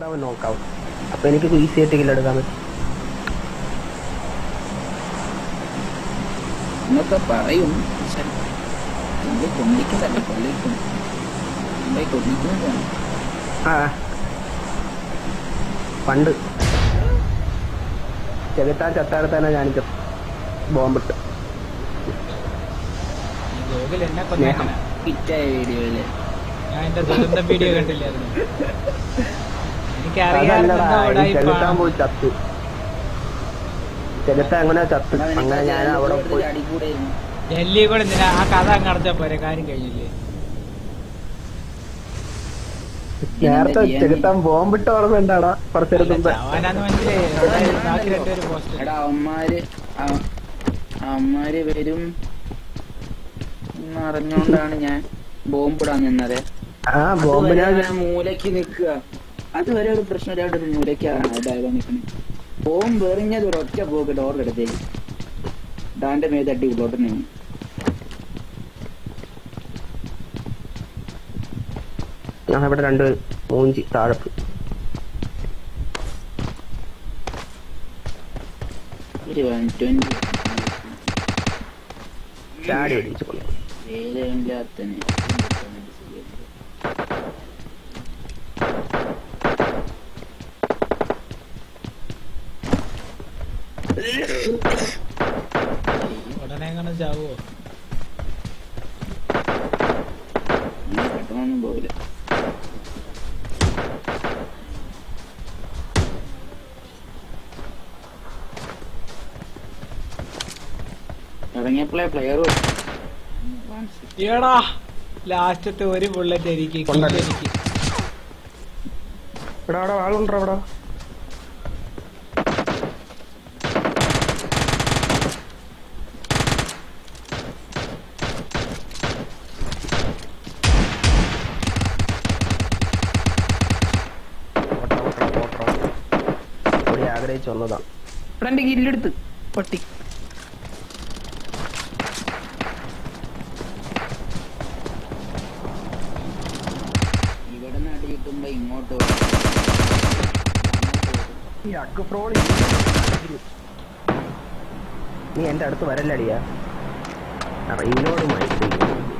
അവൻ നോക്കാവും അപ്പൊ എനിക്ക് ഈസി ആയിട്ട് കില്ലെടുക്കാൻ പറ്റും എന്നൊക്കെ പറയും പക്ഷെ നമ്മള് കൊണ്ടിക്കുന്നല്ല കൊള്ളിക്കും നമ്മളെ കൊള്ളിക്കുന്നതാണ് ആ പണ്ട് ചെകുത്താൻ ചത്താടത്തന്നെ ഞാൻ ബോംബിട്ട് ഈ ഗോകുൽ എന്നെ സ്നേഹം. കൊന്നേക്കണ പിറ്റായ വീഡിയോയില് ഞാൻ എന്റെ ദുരന്തം വീഡിയോ കണ്ടില്ലായിരുന്നു എനിക്കറിയാം അതല്ലടാ എന്താ ഈ ചെകുത്താൻ ഉടായിപ്പാണ്. പോയി ചത്തു ചെകുത്താൻ എങ്ങനെ ചത്തു അങ്ങനെ ഞാൻ അവിടെ പോയി അടിക്കൂടായിരുന്നു ഡൽഹി കൂടെ എന്തിനാ ആ കഥ അങ്ങ് അടച്ചാ പോരെ കാര്യം കഴിഞ്ഞില്ലേ നേരത്തെ ചെകുത്താൻ ബോംബിട്ട് ഓർമ്മയുണ്ടാടാ കുറച്ചേരം മുമ്പ് അവനാന്ന് മനസ്സിലായി അവിടെ ബാക്കി രണ്ടുപേര് പോസ്റ്റ് എടാ അവന്മാര് അവ- അവന്മാര് വരും എന്ന് അറിഞ്ഞോണ്ടാണ് ഞാൻ ബോംബിടാൻ നിന്നത് ആ ബോംബിനെ അതുവരെ ഞാൻ മൂലക്ക് നിക്കുക അതുവരെ ഒരു പ്രശ്നമില്ലാണ്ട് ഒരു മൂലക്കാണ് അതായത് നിൽക്കുന്നത് ബോംബ് എറിഞ്ഞത് ഒരു ഒറ്റ പോക്ക് ഡോറിന്റെ അടുത്തേക്ക് ഡാന്റെ മേത്ത് അടി ഉള്ളോട്ട് നിന്ന് ഞാൻ ഇവിടെ രണ്ട് മൂഞ്ചി താഴെ പോയി. ഒരു വൺ ട്വന്റി ചാടി ഒടിച്ചു കൊള്ളു വേലയില്ലാത്തനെ ഉടനെ എങ്ങനെ ചാവോ പെട്ടെന്നൊന്നും പോകില്ല ഇറങ്ങിയപ്പോഴേ പ്ലെയർ ഏടാ ലാസ്റ്റത്തെ ഒരു ബുള്ളറ്റ് എനിക്ക് കൊണ്ടല്ലേ? എനിക്ക് ഇവിടെ അവിടെ ആളുണ്ടോ അവിടെ ഓട്ടം, ഓട്ടം, ഓട്ടം. ഇവിടെ ആഗ്രഹിച്ചു വന്നതാ ഇവിടെ എന്റെ കില്ലെടുത്ത് പട്ടി ഇവിടെ നാട്ടി കിട്ടുമ്പോ ഇങ്ങോട്ട് ഈ അക്കുഫ്രോൾ നീ എന്റെ അടുത്ത് വരല്ലടിയാ റീലോഡ് മൈക്ക്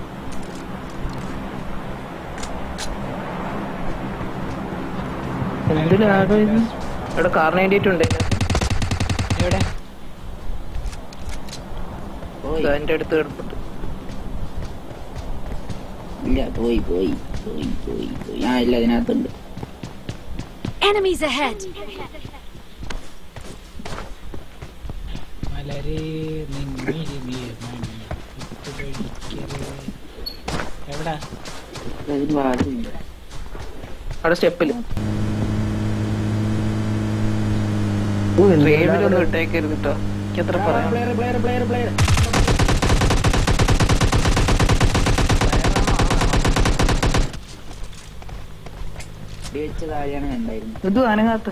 എന്തിലാകെ ഇവിടെ കാർ നൈൻറ്റിട്ടുണ്ട് എവിടെ പോയി എന്റെ അടുത്ത് കിടപ്പുണ്ട് ഇല്ല പോയി പോയി പോയി പോയി പോയി ആ ഇല്ല അതിനകത്തുണ്ട് Enemies ahead! മലരെ നിന്നിരുമേ മണി വിട്ടുപഴിക്കരുത്. എവിടാ അതിന് വാതിലുണ്ട് അവിടെ സ്റ്റെപ്പില് ഗെയിമിലൊന്നും ഇട്ടേക്കരുത് കേട്ടോ എനിക്ക് അത്ര പറയാം പ്ലെയർ പ്ലെയർ പ്ലെയർ പ്ലെയർ വെച്ച താഴെയാണ് കണ്ടായിരുന്നത് ഇത് അനങ്ങാത്ത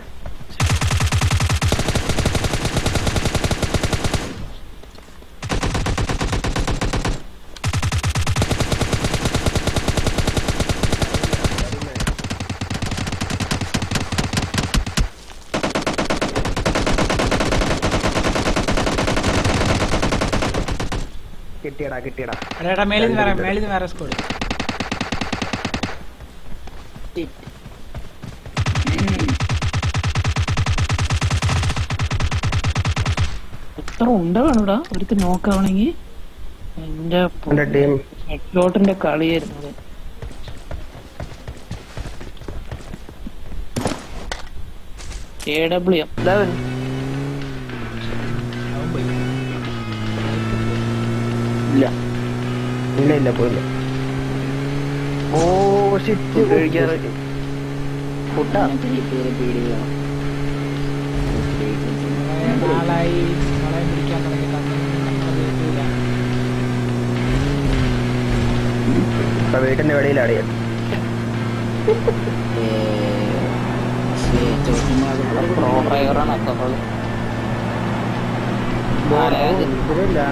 കിട്ടിയടാ കിട്ടിയടാ എടാ, എടാ മേളിൽ നിന്ന് വേറെ മേളിൽ നിന്ന് വേറെ സ്കോഡ് എത്ര ഉണ്ട വേണോടാ അവർക്ക് നോക്കാവണെങ്കി എന്റെ എന്റെ ടീം ഹെഡ്ഷോട്ടിന്റെ കളിയായിരുന്നു അത്. എ ഡബ്ല്യു എം ഇതാ വരുന്നു. അവൻ പോയി ഇല്ല ഇല്ല ഇല്ല പോയില്ല ഓ ഷിറ്റ് ഫുഡ് കഴിക്കാറ് ഫുഡാ പീടികളാണ് കുറെ നാളായി നമ്മളെ പിടിക്കാൻ തുടങ്ങി നമ്മളെ വീട്ടില ഇപ്പൊ വീട്ടിന്റെ വെളിയിലാടിയ പ്രോ ഡ്രൈവറാണ് അക്കോള്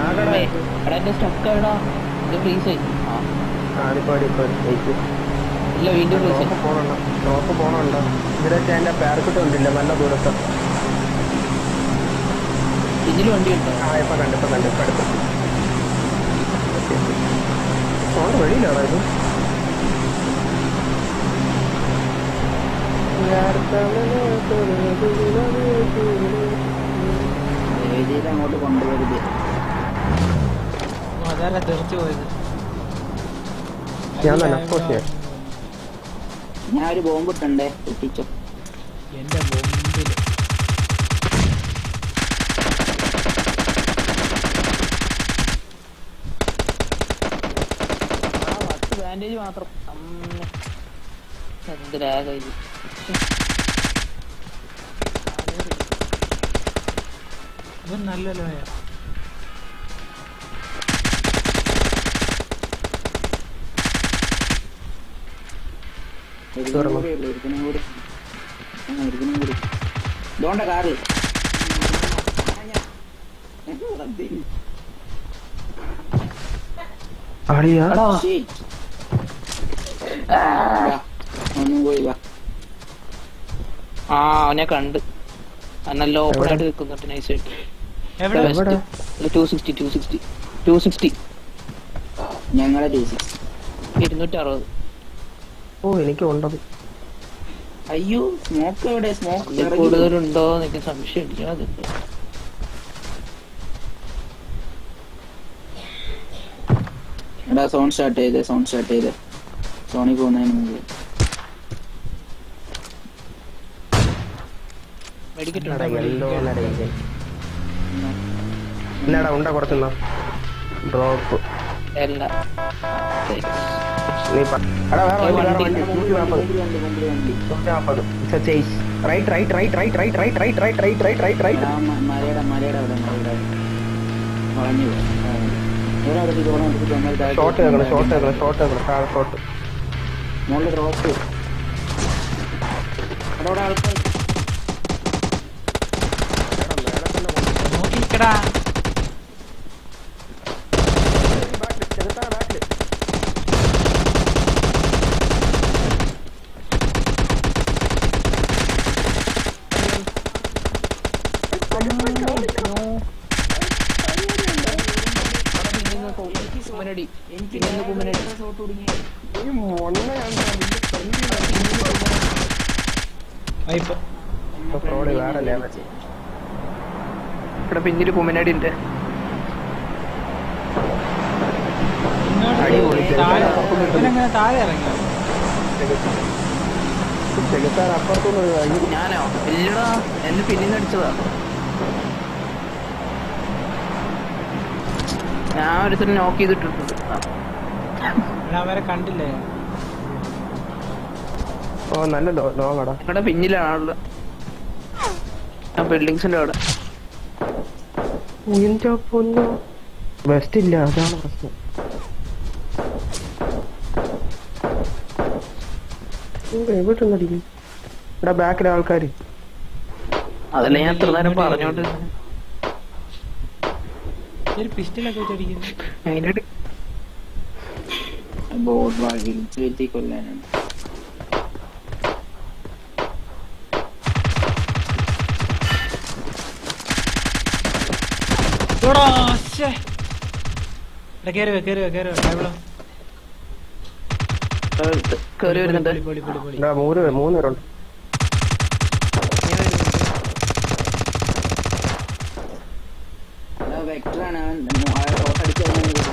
എടാ എന്റെ സ്റ്റക്ക് എവിടാ ഇത് ഫ്രീസ് ആയി ആ ആദ്യപ്പാടി ഇപ്പൊ ജയിച്ചു ഇല്ല വീണ്ടും വിളിച്ചു ഡ്രോപ്പ് പോണുണ്ടോ ഡ്രോപ്പ് പോണുണ്ടോ ഇവരൊക്കെ അതിന്റെ പാരക്കൂട്ട് കണ്ടില്ല നല്ല ദൂരത്ത് ഇതിൽ വണ്ടി ഉണ്ടോ ആ ഇപ്പൊ കണ്ടു ഇപ്പൊ കണ്ടു ഇപ്പൊ അടുത്ത് സോണ്ട് വെളിയിലാണോ ഇത് ഏരിയയിൽ അങ്ങോട്ട് കൊണ്ടുപോകരുത് അതല്ല തെറിച്ചു പോയത് ഞാൻ തന്നെ push ചെയ്യാം. ഞാൻ ഒരു ബോംബ് ഇട്ടുണ്ടേ പൊട്ടിച്ചോ എന്റെ ബോംബില് ആ പത്ത് ബാൻഡേജ് മാത്രം അമ്മ എന്ത് ലാഗായി ഇവൻ നല്ല ലോയ ഒരുതിനും തുറന്നു. കൂടി ഉള്ളു, ഒരുതിനും കൂടി ആ, ഒരുതിനും കൂടി ഇതോണ്ട കാറ് അളിയാ Shit. വാ, ഒന്നും പോയി വാ ആ അവനെ കണ്ട് നല്ല ഓപ്പൺ ആയിട്ട് നിൽക്കുന്നുണ്ട് നൈസായിട്ട് എവിടെ എവിടെ? Two sixty two sixty two sixty ഞങ്ങളെ ബേസിക്സ് ഇരുന്നൂറ്റി അറുപത് ഓ എനിക്ക് ഉണ്ടത് അയ്യോ സ്മോക്ക് എവിടെ ഇതിൽ സ്മോക്ക് കൂടുതലുണ്ടോ എന്ന് എനിക്ക് സംശയം അടിക്കാതുണ്ട് എടാ സോൺ സ്റ്റാർട്ട് ചെയ്തേ സോൺ സ്റ്റാർട്ട് ചെയ്തേ സോണി പോകുന്നതിന് മുമ്പ് മെഡിക്കറ്റ് എന്നടാ എല്ലോ എന്നാടാ ഉണ്ട കുറച്ചെന്നാ ഡ്രോപ്പ് അല്ല നീ പ- എടാ വേറെ വണ്ടി വേറെ വണ്ടി നൂറ്റി നാൽപ്പത് മുമ്പിൽ വണ്ടി മുമ്പിൽ വണ്ടി നൂറ്റി നാൽപ്പത് chase right right right right right right right right right right right right ആ മ- മലയുടെ മലയുടെ അവിടെ മലയുടെ അവിടെ. വളഞ്ഞു പോയി. ആ. ഇവിടെ അവിടെ ഇതോടെ നമുക്ക് ചുമൽ താഴെ ഷോട്ട് കേൾക്കണം ഷോട്ട് കേൾക്കണം ഷോട്ട് കേൾക്കണം താഴെ ഷോട്ട് മുകളിൽ ഡ്രോപ്പ് അവിടെ ആൾക്കാർ നോക്കിക്കടാ കുമ്മനടി എനിക്ക് പിന്നെ കുമ്മനടി ഷോട്ട് കുടുങ്ങി വൈപ്പ് ഫ്രോഡ് വേറെ ലെവൽ ഇവിടെ പിന്നില് കുമ്മനടി ഉണ്ട് അടി പൊളിച്ച്. താഴെ ഇവനെങ്ങനെ താഴെ ഇറങ്ങിയോ ചെകുത്താൻ അപ്പുറത്തുനിന്ന് കഴിഞ്ഞു ഞാനോ ഇല്ലടാ എന്നെ പിന്നിന്ന് അടിച്ചതാ ഞാൻ ഒരുത്തരം നോക്ക് ചെയ്തിട്ടിട്ടുണ്ട് എടാ, അവരെ കണ്ടില്ലേ ഓ നല്ല ലോങ്ങടാ നിങ്ങളുടെ പിന്നിലാണുള്ളത് ആ ബിൽഡിങ്സിന്റെ അവിടെ എന്റെ പൊന്നു വെസ്റ്റ് ഇല്ല അതാണ് പ്രശ്നം എവിടെ നടിക്കും ഇവിടെ ബാക്കിലെ ആൾക്കാര് അതല്ല ഞാൻ എത്ര നേരം പറഞ്ഞോണ്ടിരുന്നത് ഒരു പിസ്റ്റലൊക്കെ വെച്ചടിക്കുന്നു അതിന്റെ ഇടയിൽ ബോർഡ് വാങ്ങി വീഴ്ത്തി കൊല്ലാനുണ്ട് എടാ, ശ്ശേ. എടാ, കേറി വാ, കേറി വാ, കേറി വാ. ടേബിളോ. കേറി വരുന്നുണ്ട് പൊളി, പൊളി, പൊളി, പൊളി. ഇവിടെ മൂന്ന് പേര് മൂന്ന് പേരുണ്ട് വെക്ടറാണ് അവൻ ഷോട്ട് അടിച്ചു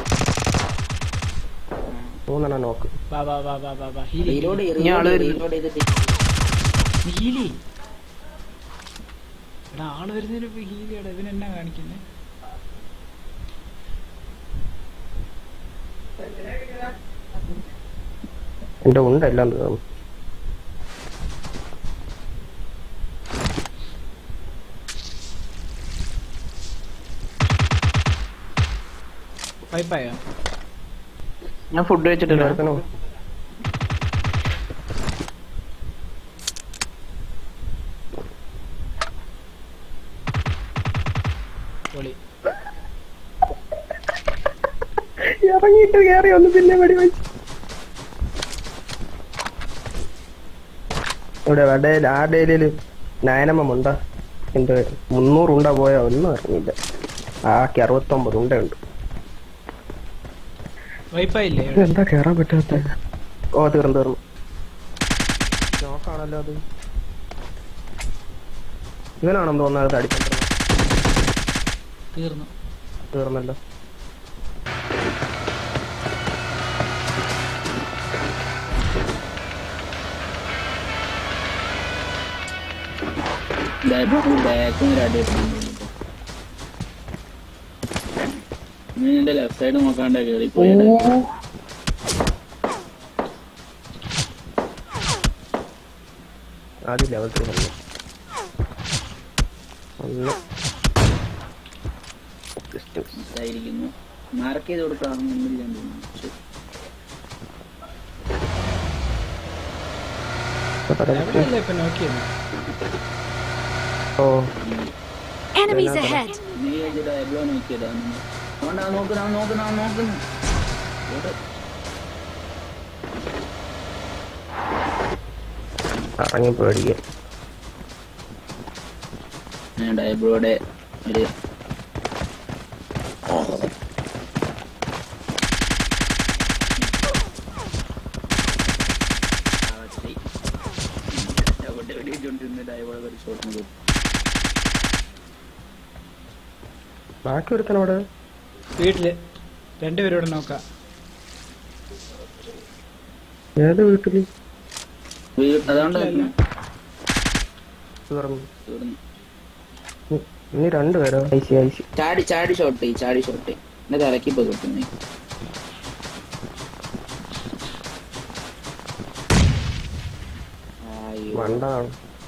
മൂന്നെണ്ണം നോക്ക് വാ, വാ, വാ, വാ, വാ, വാ. ഹീലി, റീലോഡ് ഇനി ആള് വരുന്നു. റീലോഡ് ചെയ്തിട്ട് ഹീലി. ഹീലി. എടാ ആള് വരുന്നതിന് ഇപ്പൊ ഹീലിയാടാ ഇവൻ എന്നാ കാണിക്കുന്നേ എന്റെ ഉണ്ട് എല്ലാം തീർന്നു വൈപ്പായോ ഞാൻ ഫുഡ് വെച്ചിട്ടില്ല ഒരുത്തനും പൊളി ഇറങ്ങിയിട്ട് കയറി ഒന്ന് പിന്നെ വെടി വെച്ച് ഇവിടെ ഡേയിൽ ആ ഡേയില് നയനമ്മ ഉണ്ട എന്ത് മുന്നൂറ് ഉണ്ട പോയാ ഒന്നും അറിഞ്ഞില്ല ആക്കി അറുപത്തൊമ്പത് ഉണ്ടയുണ്ട് വൈഫൈ ഇല്ലേ ഇത് എന്താ കേറാൻ പറ്റാത്ത ഓ തീർന്നു തീർന്നു നോക്കാണല്ലോ അത് ഇവനാണെന്ന് തോന്നുന്നത് അടിച്ചോണ്ടിരുന്നത് തീർന്നു തീർന്നല്ലോ ബാക്കും ഒരു അടി നീ നിന്റെ ലെഫ്റ്റ് സൈഡ് നോക്കാണ്ട് കേറി പോയത് ആദ്യം ലെവൽ ത്രീ വന്നു ഒന്ന് Distance. ആയിരിക്കുന്നു മാർക്ക് ചെയ്ത് കൊടുക്കാറൊന്നുമില്ല തോന്നുന്നു എവിടെയല്ലേ ഇപ്പൊ നോക്കിയത് ഓ Enemies ahead! നീ എഴുതിയിട്ട് എല്ലോ നോക്കിയതാ അതുകൊണ്ടാ നോക്കുന്ന നോക്കുന്ന നോക്കുന്നു ഇവിടെ ഇറങ്ങി പേടിക്കുക ഞാൻ ഡയബ്രോയുടെ ഒരു ബാക്കി ഒരുത്തനോട് വീട്ടില് രണ്ടുപേരോട് നോക്കാം ഏത് വീട്ടില് അതുകൊണ്ട് തീർന്നു തീർന്നു. ഇനി- ഇനി രണ്ടുപേരോ ഐസി ഐസി ചാടി ചാടി ഷോട്ട് ചെയ്യ്, ചാടി ഷോട്ട് ചെയ്യ്. എന്റെ തലക്ക് ഇപ്പൊ കിട്ടുന്നേ അയ്യോ മണ്ടാണ്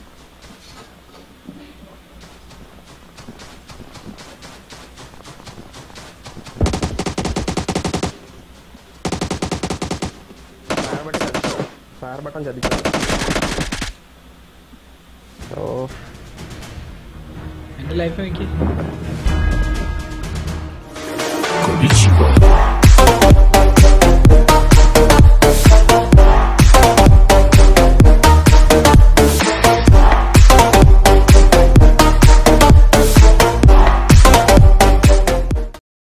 ഫയർ ബട്ടൺ ചതിച്ചു ഓ എന്റെ ലൈഫ് നോക്കി Konnichiwa.